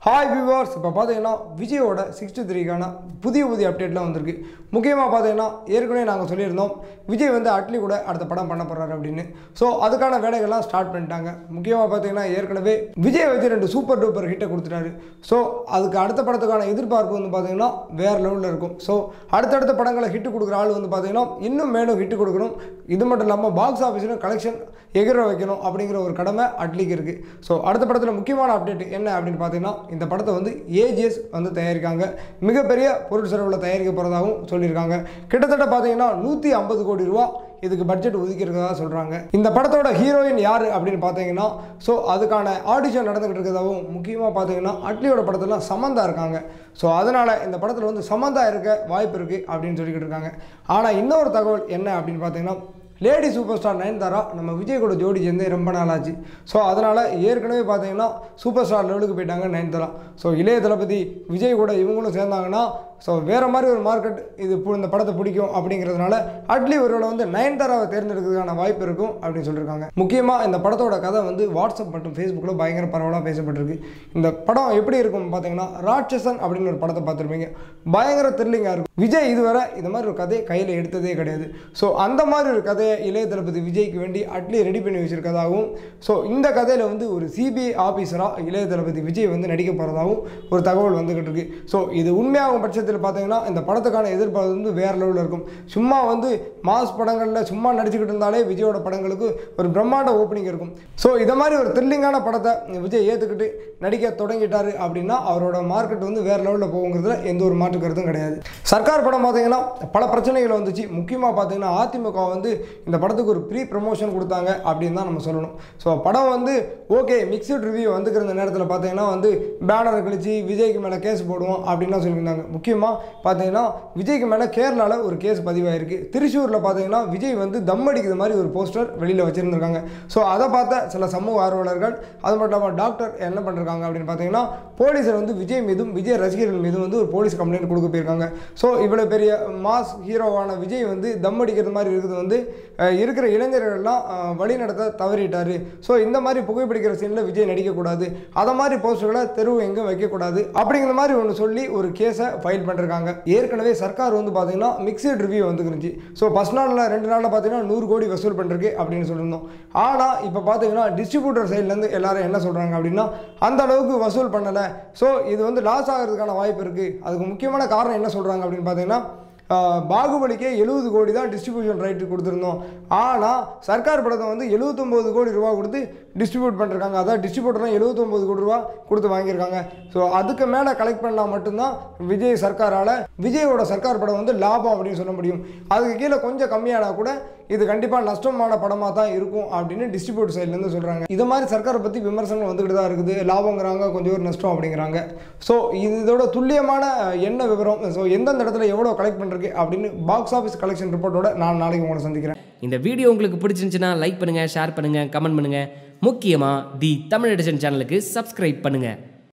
hi viewers இப்போ பார்த்தீங்கன்னா விஜயோட சிக்ஸ்டி த்ரீக்கான புதிய புதிய அப்டேட்லாம் வந்திருக்கு முக்கியமாக பார்த்தீங்கன்னா ஏற்கனவே நாங்கள் சொல்லியிருந்தோம் விஜய் வந்து அட்லி கூட அடுத்த படம் பண்ண போகிறாரு அப்படின்னு ஸோ அதுக்கான வேலைகள்லாம் ஸ்டார்ட் பண்ணிட்டாங்க முக்கியமாக பார்த்தீங்கன்னா ஏற்கனவே விஜய் வச்சு ரெண்டு சூப்பர் டூப்பர் ஹிட்டை கொடுத்துட்டாரு ஸோ அதுக்கு அடுத்த படத்துக்கான எதிர்பார்ப்பு வந்து பார்த்தீங்கன்னா வேறு லெவலில் இருக்கும் ஸோ அடுத்தடுத்த படங்களை ஹிட் கொடுக்குற ஆள் வந்து பார்த்தீங்கன்னா இன்னும் மேலும் ஹிட் கொடுக்கணும் இது மட்டும் இல்லாமல் பாக்ஸ் ஆஃபீஸில் கலெக்ஷன் எகிர வைக்கணும் அப்படிங்கிற ஒரு கடமை அட்லிக்கு இருக்குது ஸோ அடுத்த படத்தில் முக்கியமான அப்டேட் என்ன அப்படின்னு பார்த்தீங்கன்னா இந்த படத்தை வந்து ஏஜிஎஸ் வந்து தயாரிக்காங்க மிகப்பெரிய பொருள் செலவில் தயாரிக்க போகிறதாகவும் சொல்லியிருக்காங்க கிட்டத்தட்ட பார்த்தீங்கன்னா நூற்றி ஐம்பது கோடி ரூபா இதுக்கு பட்ஜெட் ஒதுக்கி இருக்கிறதா சொல்கிறாங்க இந்த படத்தோட ஹீரோயின் யார் அப்படின்னு பார்த்தீங்கன்னா ஸோ அதுக்கான ஆடிஷன் நடந்துகிட்டு இருக்கிறதாவும் முக்கியமாக பார்த்தீங்கன்னா அட்லியோட படத்தில் சமந்தா இருக்காங்க ஸோ அதனால் இந்த படத்தில் வந்து சமந்தா இருக்க வாய்ப்பு இருக்குது அப்படின்னு சொல்லிக்கிட்டு இருக்காங்க ஆனால் இன்னொரு தகவல் என்ன அப்படின்னு பார்த்தீங்கன்னா லேடி சூப்பர் ஸ்டார் நயன்தாரா நம்ம விஜய் கூட ஜோடி சேர்ந்து ரொம்ப நாள் ஆச்சு ஸோ அதனால் ஏற்கனவே பார்த்தீங்கன்னா சூப்பர் ஸ்டார் லெவலுக்கு போயிட்டாங்க நயன்தாரா ஸோ இளைய தளபதி விஜய் கூட இவங்களும் சேர்ந்தாங்கன்னா ஸோ வேறு மாதிரி ஒரு மார்க்கெட் இது பு- இந்த படத்தை பிடிக்கும் அப்படிங்கிறதுனால அட்லி ஒருவேளை வந்து நயன்தாராவை தேர்ந்தெடுக்கிறதுக்கான வாய்ப்பு இருக்கும் அப்படின்னு சொல்லியிருக்காங்க முக்கியமாக இந்த படத்தோட கதை வந்து வாட்ஸ்அப் மற்றும் ஃபேஸ்புக்கில் பயங்கர பரவலாக பேசப்பட்டிருக்கு இந்த படம் எப்படி இருக்கும் பார்த்தீங்கன்னா ராட்சசன் அப்படின்னு ஒரு படத்தை பார்த்துருப்பீங்க பயங்கர த்ரில்லிங்காக இருக்கும் விஜய் இதுவரை இந்த மாதிரி ஒரு கதையை கையில் எடுத்ததே கிடையாது ஸோ அந்த மாதிரி ஒரு கதையை இளைய தளபதி விஜய்க்கு வேண்டி அட்லி ரெடி பண்ணி வச்சிருக்கதாகவும் ஸோ இந்த கதையில் வந்து ஒரு சிபிஐ ஆஃபீஸராக இளைய தளபதி விஜய் வந்து நடிக்க போகிறதாகவும் ஒரு தகவல் வந்துகிட்டு இருக்கு ஸோ இது உண்மையாகும் பட்சத்தில் பார்த்தீங்கன்னா இந்த படத்துக்கான எதிர்பார்ப்பு வந்து வேறு லெவலில் இருக்கும் சும்மா வந்து மாஸ் படங்களில் சும்மா நடிச்சுக்கிட்டு இருந்தாலே விஜயோட படங்களுக்கு ஒரு பிரம்மாண்ட ஓப்பனிங் இருக்கும் ஸோ இதை மாதிரி ஒரு த்ரில்லிங்கான படத்தை விஜய் ஏற்றுக்கிட்டு நடிக்க தொடங்கிட்டாரு அப்படின்னா அவரோட மார்க்கெட் வந்து வேறு லெவலில் போகுங்கிறதுல எந்த ஒரு மாற்று கருத்தும் கிடையாது சர்க்கார் படம் பார்த்தீங்கன்னா பல பிரச்சனைகள் வந்துச்சு முக்கியமாக பார்த்தீங்கன்னா அதிமுக வந்து இந்த படத்துக்கு ஒரு ப்ரீ ப்ரமோஷன் கொடுத்தாங்க அப்படின்னு தான் நம்ம சொல்லணும் ஸோ படம் வந்து ஓகே மிக்சட் ரிவ்யூ வந்துக்கிற இந்த நேரத்தில் பார்த்தீங்கன்னா வந்து பேனர் கழிச்சு விஜய்க்கு மேலே கேஸ் போடுவோம் அப்படின்லாம் சொல்லியிருந்தாங்க முக்கியமாக பார்த்தீங்கன்னா விஜய்க்கு மேலே கேரளாவில் ஒரு கேஸ் பதிவாயிருக்கு திருச்சூரில் பார்த்தீங்கன்னா விஜய் வந்து தம் அடிக்கிற மாதிரி ஒரு போஸ்டர் வெளியில் வச்சுருந்துருக்காங்க ஸோ அதை பார்த்த சில சமூக ஆர்வலர்கள் அது மட்டும் இல்லாமல் டாக்டர் என்ன பண்ணிருக்காங்க அப்படின்னு பார்த்தீங்கன்னா போலீஸர் வந்து விஜய் மீதும் விஜய் ரசிகர்கள் மீதும் வந்து ஒரு போலீஸ் கம்ப்ளைண்ட் கொடுக்க போயிருக்காங்க ஸோ இவ்வளோ பெரிய மாஸ் ஹீரோவான விஜய் வந்து தம் அடிக்கிற மாதிரி இருக்குது வந்து அஹ், இருக்கிற இளைஞர்கள்லாம் அஹ், வழி நடத்த தவறிட்டாரு ஸோ இந்த மாதிரி புகைப்பிடிக்கிற சீனில் விஜய் நடிக்கக்கூடாது அதை மாதிரி போஸ்டர்களை தெருவு எங்கும் வைக்கக்கூடாது அப்படிங்கிற மாதிரி ஒன்று சொல்லி ஒரு கேஸை ஃபைல் பண்ணிருக்காங்க ஏற்கனவே சர்க்கார் வந்து பார்த்தீங்கன்னா மிக்சட் ரிவ்யூ வந்துருந்துச்சு ஸோ ஃபஸ்ட் நாளில் ரெண்டு நாளில் பார்த்தீங்கன்னா நூறு கோடி வசூல் பண்ணிருக்கு அப்படின்னு சொல்லியிருந்தோம் ஆனால் இப்போ பார்த்தீங்கன்னா டிஸ்ட்ரிபியூட்டர் சைட்லேருந்து எல்லாரும் என்ன சொல்கிறாங்க அப்படின்னா அந்த அளவுக்கு வசூல் பண்ணலை ஸோ இது வந்து லாஸ் ஆகிறதுக்கான வாய்ப்பு இருக்குது அதுக்கு முக்கியமான காரணம் என்ன சொல்கிறாங்க அப்படின்னு பார்த்தீங்கன்னா ஆஹ், பாகுபலிக்கே எழுபது கோடி தான் டிஸ்ட்ரிபியூஷன் ரைட்டு கொடுத்துருந்தோம் ஆனால் சர்க்கார் படத்தை வந்து எழுபத்தொம்போது கோடி ரூபா கொடுத்து டிஸ்ட்ரிபியூட் பண்ணிருக்காங்க அதான் டிஸ்ட்ரிபியூட்டர்லாம் எழுபத்தொம்போது கோடி ரூபா கொடுத்து வாங்கியிருக்காங்க ஸோ அதுக்கு மேலே கலெக்ட் பண்ணால் மட்டும்தான் விஜய் சர்க்காரால் விஜயோட சர்க்கார் படம் வந்து லாபம் அப்படின்னு சொல்ல முடியும் அதுக்கு கீழே கொஞ்சம் கம்மியானா கூட இது கண்டிப்பாக நஷ்டமான படமாக தான் இருக்கும் அப்படின்னு டிஸ்ட்ரிபியூட் சைட்லேருந்து சொல்கிறாங்க இது மாதிரி சர்க்காரை பற்றி விமர்சனங்கள் வந்துக்கிட்டு தான் இருக்குது லாபங்கிறாங்க கொஞ்சம் ஒரு நஷ்டம் அப்படிங்கிறாங்க ஸோ இதோட துல்லியமான அஹ், என்ன விவரம் ஸோ எந்தெந்த இடத்துல எவ்வளோ கலெக்ட் பண்ணிருக்கு அப்படின்னு பாக்ஸ் ஆஃபீஸ் கலெக்ஷன் ரிப்போர்ட்டோட நான் நாளைக்கு உங்களை சந்திக்கிறேன் இந்த வீடியோ உங்களுக்கு பிடிச்சிருந்துச்சுன்னா லைக் பண்ணுங்கள் ஷேர் பண்ணுங்கள் கமெண்ட் பண்ணுங்கள் முக்கியமாக தி தமிழ் எடிஷன் சேனலுக்கு சப்ஸ்கிரைப் பண்ணுங்கள்